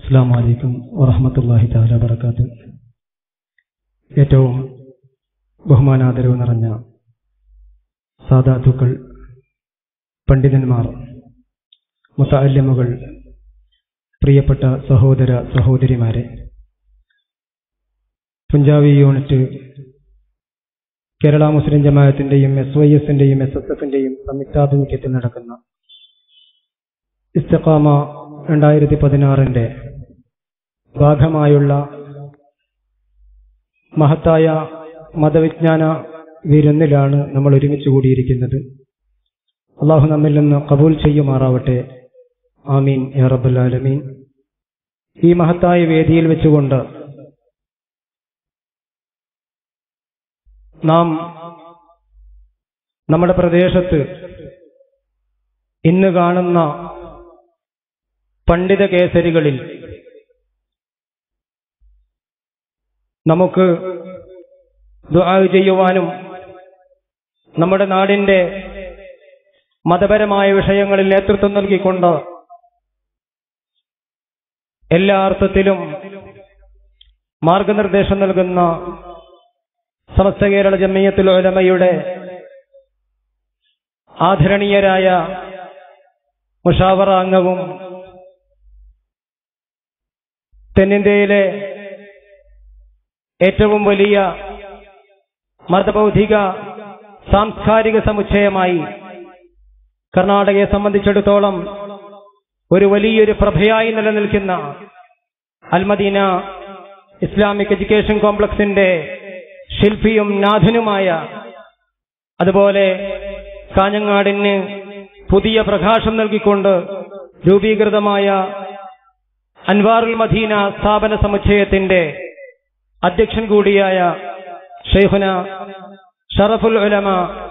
അസ്സാം വലൈക്കും വറഹമത്തല്ലാഹി താല വബർക്കാത്ത് ഏറ്റവും ബഹുമാനാദരവ് നിറഞ്ഞ സാധാതുക്കൾ പണ്ഡിതന്മാർ മുത്തല്യമുകൾ പ്രിയപ്പെട്ട സഹോദര സഹോദരിമാരെ പഞ്ചാബി യൂണിറ്റ് കേരള മുസ്ലിം ജമാഅത്തിന്റെയും എസ് വൈ എസിന്റെയും എസ് എസ് എഫിന്റെയും സംയുക്താഭിമുഖ്യത്തിൽ നടക്കുന്ന ഇസ്തഖാമ രണ്ടായിരത്തി പതിനാറിന്റെ ഭാഗമായുള്ള മഹത്തായ മതവിജ്ഞാന വിരുന്നിലാണ് നമ്മൾ ഒരുമിച്ച് കൂടിയിരിക്കുന്നത് അള്ളാഹു നമ്മിൽ നിന്ന് കബൂൽ ചെയ്യുമാറാവട്ടെ ആമീൻ യാ റബ്ബൽ ആലമീൻ ഈ മഹത്തായ വേദിയിൽ വെച്ചുകൊണ്ട് നാം നമ്മുടെ പ്രദേശത്ത് ഇന്ന് കാണുന്ന പണ്ഡിത കേസരികളിൽ നമുക്ക് ദുആ ചെയ്യുവാനും നമ്മുടെ നാടിന്റെ മതപരമായ വിഷയങ്ങളിൽ നേതൃത്വം നൽകിക്കൊണ്ട് എല്ലാ അർത്ഥത്തിലും മാർഗനിർദ്ദേശം നൽകുന്ന സമസ്ത കേരള ജമ്മിയത്തുൽ ഉലമയുടെ ആദരണീയരായ മുഷാവറ അംഗവും തെന്നിന്ത്യയിലെ ഏറ്റവും വലിയ മതബൗദ്ധിക സാംസ്കാരിക സമുച്ചയമായി കർണാടകയെ സംബന്ധിച്ചിടത്തോളം ഒരു വലിയൊരു പ്രഭയായി നിലനിൽക്കുന്ന അൽമദീന ഇസ്ലാമിക് എഡ്യൂക്കേഷൻ കോംപ്ലക്സിന്റെ ശില്പിയും നാഥനുമായ അതുപോലെ കാഞ്ഞങ്ങാടിന് പുതിയ പ്രകാശം നൽകിക്കൊണ്ട് രൂപീകൃതമായ അൻവാറുൽ മദീന സ്ഥാപന സമുച്ചയത്തിന്റെ അധ്യക്ഷൻ കൂടിയായ ഷെയ്ഖുന ഷറഫുൽ ഉലമ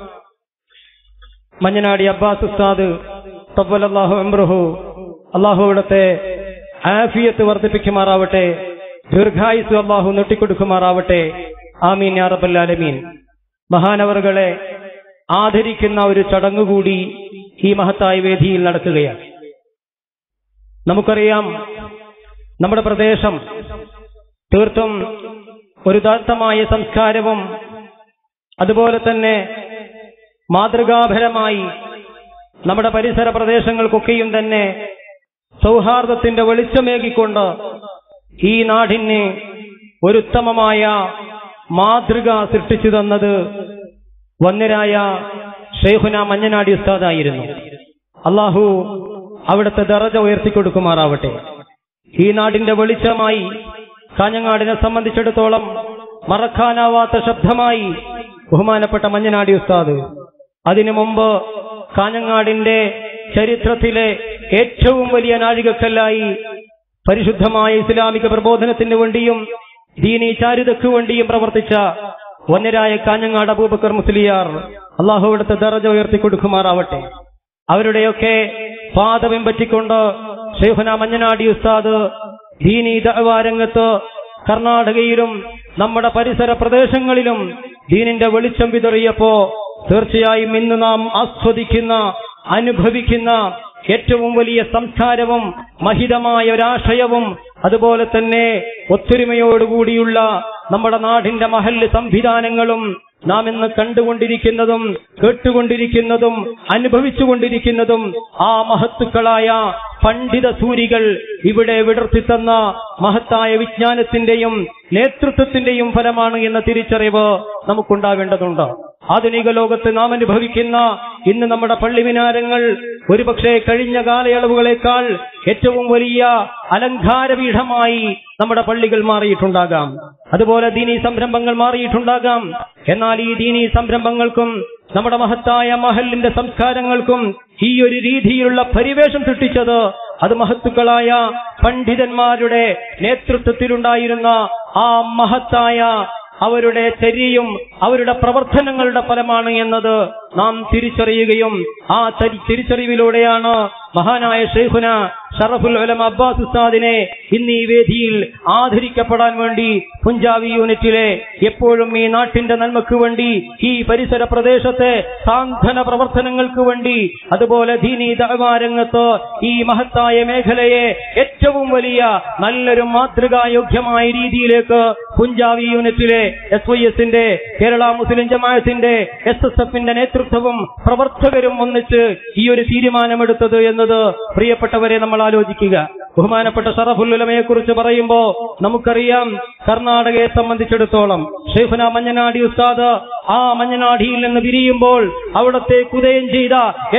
മഞ്ഞനാടി അബ്ബാസ് ഉസ്താദ് തബ്ബലല്ലാഹു അംറുഹു അള്ളാഹു ഇവിടത്തെ ആഫിയത്ത് വർദ്ധിപ്പിക്കുമാറാവട്ടെ ദീർഘായുസ് അള്ളാഹു നീട്ടിക്കൊടുക്കുമാറാവട്ടെ ആമീൻ യാ റബ്ബൽ ആലമീൻ മഹാനവറുകളെ ആദരിക്കുന്ന ഒരു ചടങ്ങ് കൂടി ഈ മഹത്തായ വേദിയിൽ നടക്കുകയാണ് നമുക്കറിയാം നമ്മുടെ പ്രദേശം തീർത്തും ഒരു ദാത്തമായ സംസ്കാരവും അതുപോലെ തന്നെ മാതൃകാപരമായി നമ്മുടെ പരിസര പ്രദേശങ്ങൾക്കൊക്കെയും തന്നെ സൗഹാർദ്ദത്തിന്റെ വെളിച്ചമേകിക്കൊണ്ട് ഈ നാടിന് ഒരു ഉത്തമമായ മാതൃക സൃഷ്ടിച്ചു തന്നത് വന്യരായ ഷെയ്ഖുന മഞ്ഞനാടി ഉസ്താദായിരുന്നു അള്ളാഹു അവിടുത്തെ ദറജ ഉയർത്തിക്കൊടുക്കുമാറാവട്ടെ ഈ നാടിന്റെ വെളിച്ചമായി കാഞ്ഞങ്ങാടിനെ സംബന്ധിച്ചിടത്തോളം മറക്കാനാവാത്ത ശബ്ദമായി ബഹുമാനപ്പെട്ട മഞ്ഞനാടി ഉസ്താദ് അതിനു മുമ്പ് കാഞ്ഞങ്ങാടിന്റെ ചരിത്രത്തിലെ ഏറ്റവും വലിയ നാഴികക്കല്ലായി പരിശുദ്ധമായ ഇസ്ലാമിക പ്രബോധനത്തിന് വേണ്ടിയും ദീനി ചാരിതയ്ക്ക് വേണ്ടിയും പ്രവർത്തിച്ച വന്യരായ കാഞ്ഞങ്ങാട് അബൂബക്കർ മുസ്ലിയാർ അള്ളാഹു ഇവിടുത്തെ ദറജ ഉയർത്തിക്കൊടുക്കുമാറാവട്ടെ അവരുടെയൊക്കെ പാത പിൻപറ്റിക്കൊണ്ട് ഷെയ്ഖുന മഞ്ഞനാടി ഉസ്താദ് ദീനി ദഅവാരംഗത്ത് കർണാടകയിലും നമ്മുടെ പരിസര പ്രദേശങ്ങളിലും ദീനിന്റെ വെളിച്ചം വിതറിയപ്പോ തീർച്ചയായും ഇന്ന് നാം ആസ്വദിക്കുന്ന അനുഭവിക്കുന്ന ഏറ്റവും വലിയ സംസ്കാരവും മഹിതമായ ഒരാശയവും അതുപോലെ തന്നെ ഒത്തൊരുമയോടുകൂടിയുള്ള നമ്മുടെ നാടിന്റെ മഹല്ല് സംവിധാനങ്ങളും നാം ഇന്ന് കണ്ടുകൊണ്ടിരിക്കുന്നതും കേട്ടുകൊണ്ടിരിക്കുന്നതും അനുഭവിച്ചുകൊണ്ടിരിക്കുന്നതും ആ മഹത്തുക്കളായ പണ്ഡിത സൂരികൾ ഇവിടെ വിടർത്തിത്തന്ന മഹത്തായ വിജ്ഞാനത്തിന്റെയും നേതൃത്വത്തിന്റെയും ഫലമാണ് എന്ന തിരിച്ചറിവ് നമുക്കുണ്ടാവേണ്ടതുണ്ട് ആധുനിക ലോകത്ത് നാം അനുഭവിക്കുന്ന ഇന്ന് നമ്മുടെ പള്ളിമിനാരങ്ങൾ ഒരുപക്ഷെ കഴിഞ്ഞ കാലയളവുകളെക്കാൾ ഏറ്റവും വലിയ അലങ്കാരപീഠമായി നമ്മുടെ പള്ളികൾ മാറിയിട്ടുണ്ടാകാം അതുപോലെ ദീനീ സംരംഭങ്ങൾ മാറിയിട്ടുണ്ടാകാം എന്നാൽ ഈ ദീനീ സംരംഭങ്ങൾക്കും നമ്മുടെ മഹത്തായ മഹലിന്റെ സംസ്കാരങ്ങൾക്കും ഈ ഒരു രീതിയിലുള്ള പരിവേഷം സൃഷ്ടിച്ചത് അത് മഹത്തുക്കളായ പണ്ഡിതന്മാരുടെ നേതൃത്വത്തിലുണ്ടായിരുന്ന ആ മഹത്തായ അവരുടെ ചര്യയും അവരുടെ പ്രവർത്തനങ്ങളുടെ ഫലമാണ് എന്നത് നാം തിരിച്ചറിയുകയും ആ തരി- തിരിച്ചറിവിലൂടെയാണ് മഹാനായ ഷെയ്ഖുന ഷറഫുൽ ഉലമ അബ്ബാസ് ഉസ്താദിനെ ഇന്ന് ഈ വേദിയിൽ ആദരിക്കപ്പെടാൻ വേണ്ടി പുഞ്ചാബി യൂണിറ്റിലെ എപ്പോഴും ഈ നാട്ടിന്റെ നന്മക്ക് വേണ്ടി ഈ പരിസര പ്രദേശത്തെ സാന്ത്വന പ്രവർത്തനങ്ങൾക്ക് വേണ്ടി അതുപോലെ ദീനി ദഅവാരംഗത്ത് ഈ മഹത്തായ മേഖലയെ ഏറ്റവും വലിയ നല്ലൊരു മാതൃകായോഗ്യമായ രീതിയിലേക്ക് പുഞ്ചാബി യൂണിറ്റിലെ എസ് വൈ എസിന്റെ കേരള മുസ്ലിം ജമാഅത്തിന്റെ എസ് എസ് എഫിന്റെ നേതൃത്വവും പ്രവർത്തകരും ഒന്നിച്ച് ഈ ഒരു തീരുമാനമെടുത്തത് എന്നത് പ്രിയപ്പെട്ടവരെ നമ്മൾ ആലോചിക്കുക ബഹുമാനപ്പെട്ട ഷറഫുല്ലുലമയെ കുറിച്ച് പറയുമ്പോ നമുക്കറിയാം കർണാടകയെ സംബന്ധിച്ചിടത്തോളം ഷെയ്ഖുന മഞ്ഞനാടി ഉസ്താദ് ആ മഞ്ഞനാടിയിൽ നിന്ന് വിരിയുമ്പോൾ അവിടത്തെ ഉദയം ചെയ്ത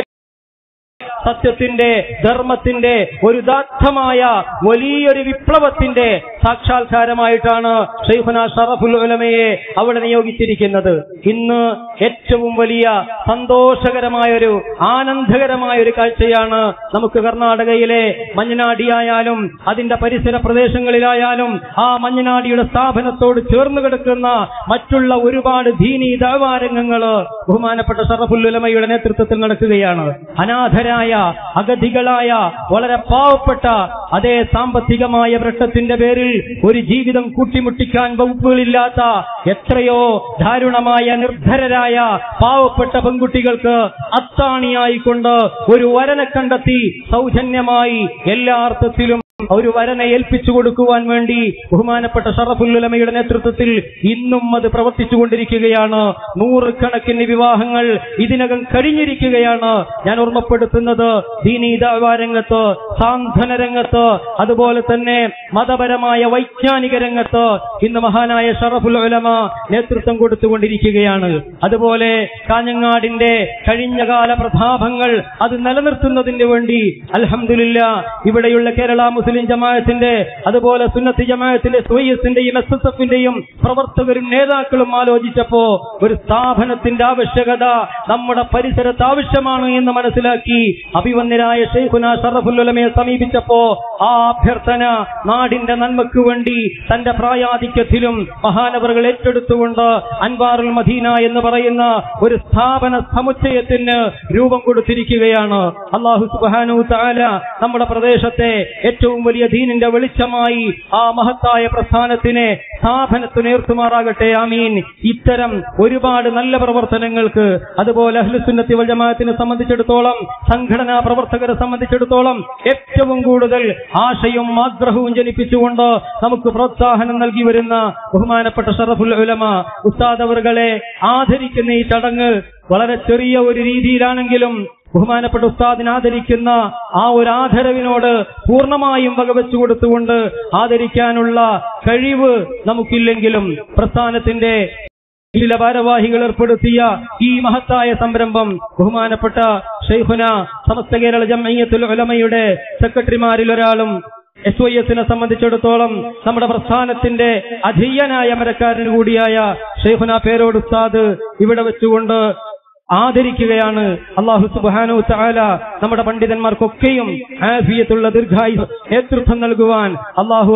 സത്യത്തിന്റെ ധർമ്മത്തിന്റെ ഒരു ദാർത്ഥമായ വലിയൊരു വിപ്ലവത്തിന്റെ സാക്ഷാത്കാരമായിട്ടാണ് ഷെയ്ഖുന ഷറഫുൽ ഉലമയെ അവിടെ നിയോഗിച്ചിരിക്കുന്നത് ഇന്ന് ഏറ്റവും വലിയ സന്തോഷകരമായൊരു ആനന്ദകരമായ ഒരു കാഴ്ചയാണ് നമുക്ക് കർണാടകയിലെ മഞ്ഞനാടിയായാലും അതിന്റെ പരിസര പ്രദേശങ്ങളിലായാലും ആ മഞ്ഞനാടിയുടെ സ്ഥാപനത്തോട് ചേർന്ന് കിടക്കുന്ന മറ്റുള്ള ഒരുപാട് ദീനീ ദാവാരംഗങ്ങള് ബഹുമാനപ്പെട്ട ഷറഫുൽ ഉലമയുടെ നേതൃത്വത്തിൽ നടക്കുകയാണ് അനാഥരായ അഗതികളായ വളരെ പാവപ്പെട്ട അതേ സാമ്പത്തികമായ വൃട്ടത്തിന്റെ പേരിൽ ഒരു ജീവിതം കൂട്ടിമുട്ടിക്കാൻ വകുപ്പുകളില്ലാത്ത എത്രയോ ദാരുണമായ നിർധരരായ പാവപ്പെട്ട പെൺകുട്ടികൾക്ക് അത്താണിയായിക്കൊണ്ട് ഒരു വരനെ കണ്ടെത്തി സൗജന്യമായി എല്ലാ അർത്ഥത്തിലും ഒരു വരനെ ഏൽപ്പിച്ചു കൊടുക്കുവാൻ വേണ്ടി ബഹുമാനപ്പെട്ട ഷറഫുല്ലുലമയുടെ നേതൃത്വത്തിൽ ഇന്നും അത് പ്രവർത്തിച്ചുകൊണ്ടിരിക്കുകയാണ് നൂറുകണക്കിന് വിവാഹങ്ങൾ ഇതിനകം കഴിഞ്ഞിരിക്കുകയാണ് ഞാൻ ഓർമ്മപ്പെടുത്തുന്നത് ദീനീദാവാ രംഗത്ത് സാന്ത്വന രംഗത്ത് അതുപോലെ തന്നെ മതപരമായ വൈജ്ഞാനിക രംഗത്ത് ഇന്ന് മഹാനായ ഷറഫുൽ ഉലമ നേതൃത്വം കൊടുത്തുകൊണ്ടിരിക്കുകയാണ് അതുപോലെ കാഞ്ഞങ്ങാടിന്റെ കഴിഞ്ഞകാല പ്രതാപങ്ങൾ അത് നിലനിർത്തുന്നതിന് വേണ്ടി അൽഹംദുലില്ല ഇവിടെയുള്ള കേരള മുസ്ലിം ജമാഅത്തിന്റെ അതുപോലെ സുന്നത്തി ജമാഅത്തിന്റെ സുയസിന്റെയും എസ് എസ് എഫിന്റെയും പ്രവർത്തകരും നേതാക്കളും ആലോചിച്ചപ്പോ ഒരു സ്ഥാപനത്തിന്റെ ആവശ്യകത നമ്മുടെ പരിസരത്ത് ആവശ്യമാണ് എന്ന് മനസ്സിലാക്കി അഭിവന്യരായ ഷെയ്ഖുന ഷറഫുല്ലുലമയെ സമീപിച്ചപ്പോ ആ അഭ്യർത്ഥന നാടിന്റെ നന്മക്ക് വേണ്ടി തന്റെ പ്രായാധിക്യത്തിലും മഹാനവറുകൾ ഏറ്റെടുത്തുകൊണ്ട് അൻവാറുൽ മദീന എന്ന് പറയുന്ന ഒരു സ്ഥാപന സമുച്ചയത്തിന് രൂപം കൊടുത്തിരിക്കുകയാണ് അള്ളാഹു സുബാനു താല നമ്മുടെ പ്രദേശത്തെ ഏറ്റവും വലിയ ദീനിന്റെ വെളിച്ചമായി ആ മഹത്തായ പ്രസ്ഥാനത്തിനെ സ്ഥാപനത്തിനേർത്തുമാറാകട്ടെ ആമീൻ ഇത്തരം ഒരുപാട് നല്ല പ്രവർത്തനങ്ങൾക്ക് അതുപോലെ അഹ്ലുസുന്നത്തി വൽ ജമാഅത്തിനെ സംബന്ധിച്ചിടത്തോളം സംഘടനാ പ്രവർത്തകരെ സംബന്ധിച്ചിടത്തോളം ഏറ്റവും കൂടുതൽ ആശയും ആഗ്രഹവും ജനിപ്പിച്ചുകൊണ്ട് നമുക്ക് പ്രോത്സാഹനം നൽകി വരുന്ന ബഹുമാനപ്പെട്ട ഷറഫുൽ ഉലമ ഉസ്താദ് അവറുകളെ ആദരിക്കുന്ന ഈ ചടങ്ങ് വളരെ ചെറിയ ഒരു രീതിയിലാണെങ്കിലും ബഹുമാനപ്പെട്ട ഉസ്താദിനെ ആദരിക്കുന്ന ആ ഒരു ആദരവിനോട് പൂർണ്ണമായും വകവെച്ചു കൊടുത്തുകൊണ്ട് ആദരിക്കാനുള്ള കഴിവ് നമുക്കില്ലെങ്കിലും പ്രസ്ഥാനത്തിന്റെ ചില ഭാരവാഹികൾ ഏർപ്പെടുത്തിയ ഈ മഹത്തായ സംരംഭം ബഹുമാനപ്പെട്ട ഷെയ്ഖുന സമസ്ത കേരള ജമയ്യത്തുൽ ഉലമയുടെ സെക്രട്ടറിമാരിൽ ഒരാളും എസ് വൈ എസിനെ സംബന്ധിച്ചിടത്തോളം നമ്മുടെ പ്രസ്ഥാനത്തിന്റെ അധീയനായ അമരക്കാരന് കൂടിയായ ഷെയ്ഖുന പേരോട് ഉസ്താദ് ഇവിടെ വെച്ചുകൊണ്ട് ആദരിക്കുകയാണ് അള്ളാഹു സുബാനു താല നമ്മുടെ പണ്ഡിതന്മാർക്കൊക്കെയും ആഫിയത്തുള്ള ദീർഘായു നേതൃത്വം നൽകുവാൻ അള്ളാഹു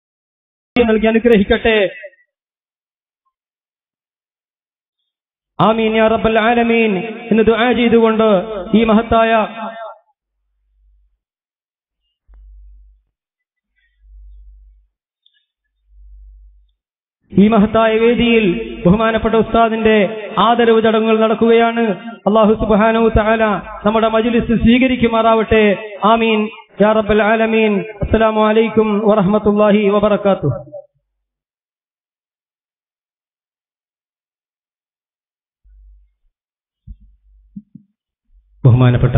ആഫിയ നൽകി അനുഗ്രഹിക്കട്ടെ ആമീൻ യാ റബ്ബൽ ആലമീൻ എന്ന് ദുആ ചെയ്തുകൊണ്ട് ഈ മഹത്തായ ഈ മഹത്തായ വേദിയിൽ ബഹുമാനപ്പെട്ട ഉസ്താദിന്റെ ആദരവ് ചടങ്ങുകൾ നടക്കുകയാണ് അള്ളാഹു സുബാനു തആല നമ്മുടെ മജ്ലിസ് സ്വീകരിക്കുമാറാവട്ടെ ആമീൻ യാ റബ്ബൽ ആലമീൻ അസ്സലാമു അലൈക്കും വറഹ്മത്തുള്ളാഹി വബറകാതുഹു ബഹുമാനപ്പെട്ട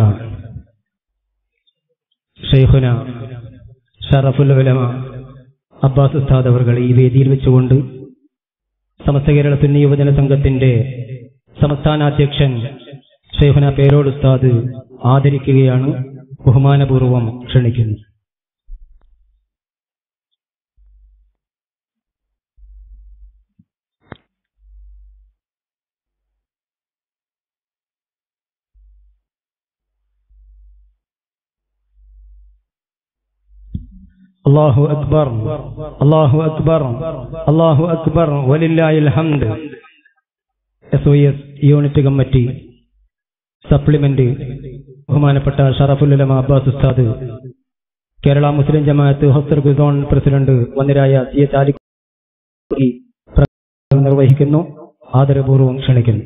ഷെയ്ഖുന ഷറഫുൽ ഉലമ അബ്ബാസ് ഉസ്താദ് അവർ ഈ വേദിയിൽ വെച്ചുകൊണ്ട് സമസ്ത കേരള സുന്നി യുവജന സംഘത്തിന്റെ സംസ്ഥാനാധ്യക്ഷൻ ഷെയ്ഖുന പേരോട് ഉസ്താദ് ആദരിക്കുകയാണ് ബഹുമാനപൂർവം ക്ഷണിക്കുന്നു الله أكبر الله أكبر الله أكبر ولله الحمد S O S unit committee supplement ബഹുമാനപ്പെട്ട ഷറഫുലുലമ അബ്ബാസ് ഉസ്താദ് കേരള മുസ്ലിം ജമാഅത്ത് ഹസ്തർ ഗുസോൺ പ്രസിഡന്റ് വന്നിരായ സി എച്ച് ആലി നിർവഹിക്കുന്നു ആദരപൂർവ്വം ക്ഷണിക്കുന്നു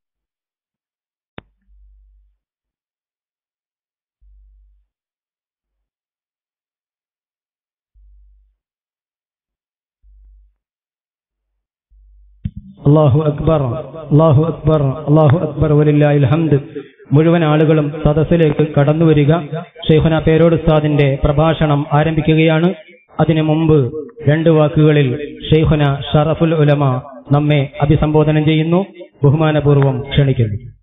അള്ളാഹു അക്ബർ അള്ളാഹു അക്ബർ അള്ളാഹു അക്ബർ വലില്ലാഹിൽ ഹംദ് മുഴുവൻ ആളുകളും സദസ്സിലേക്ക് കടന്നു വരിക ഷെയ്ഖുന പേരോട് ഉസ്താദിന്റെ പ്രഭാഷണം ആരംഭിക്കുകയാണ് അതിനു മുമ്പ് രണ്ട് വാക്കുകളിൽ ഷെയ്ഖുന ഷറഫുൽ ഉലമ നമ്മെ അഭിസംബോധന ചെയ്യുന്നു ബഹുമാനപൂർവ്വം ക്ഷണിക്കുന്നു